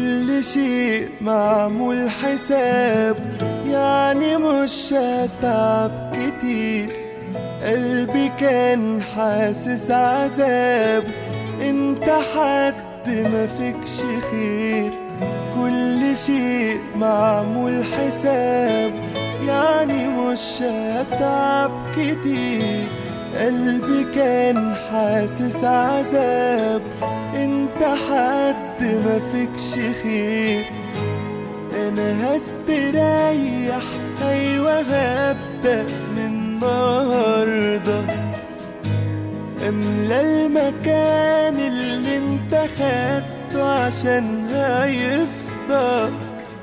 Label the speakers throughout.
Speaker 1: كل شيء معمول حساب يعني مش هتعب كتير قلبي كان حاسس عذاب انت حد ما فيكش خير كل شيء معمول حساب يعني مش هتعب كتير قلبي كان حاسس عذاب انت حد ما فيكش خير انا هستريح ايوه هبدأ من النهارده املى المكان اللي انت خدته عشان هيفضى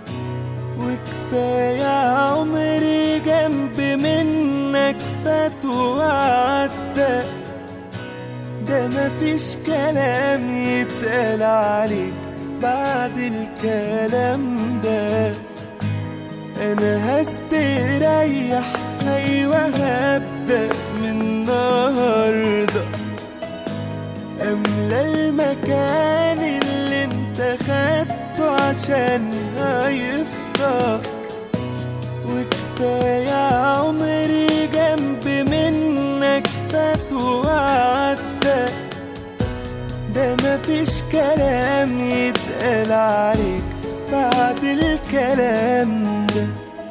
Speaker 1: وكفاية عمري جنب منك فات وعدى ده مفيش كلام يتقال عليك بعد الكلام ده انا هستريح ايوه هبدأ من النهارده املى المكان اللي انت خدته عشان هيفضى وكفاية عمري جنب منك فات وعدى ده مفيش كلام يتقال عليك بعد الكلام ده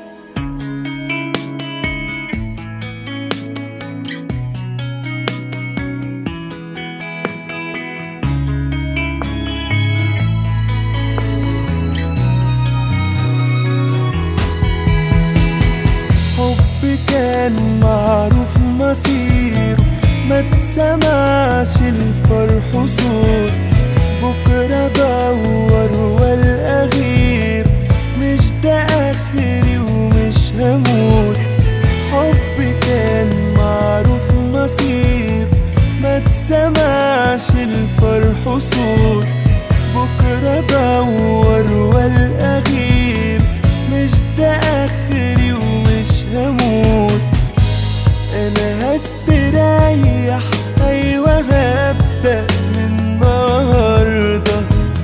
Speaker 1: حب كان معروف مصيره ما تسمعش الفرح صوت بكرة دور والقى غير مش ده آخري ومش هموت حب كان معروف مصير ما تسمعش الفرح صوت بكرة دور والقى غير مش ده آخري ومش هموت انا هستريح ايوه هبدأ من النهارده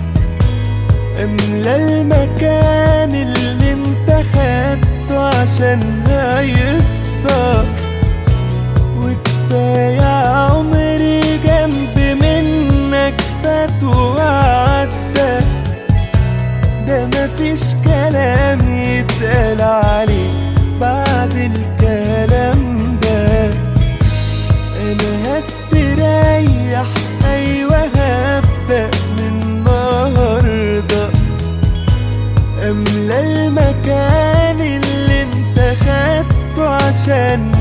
Speaker 1: املى المكان اللي انت خدته عشان هيفضى وكفاية عمري جنب منك فات وعدى ده مفيش كلام يتقال عليك بعد الكلام ده انا هستريح ايوه هبدأ من النهارده املى المكان اللي انت خدته عشان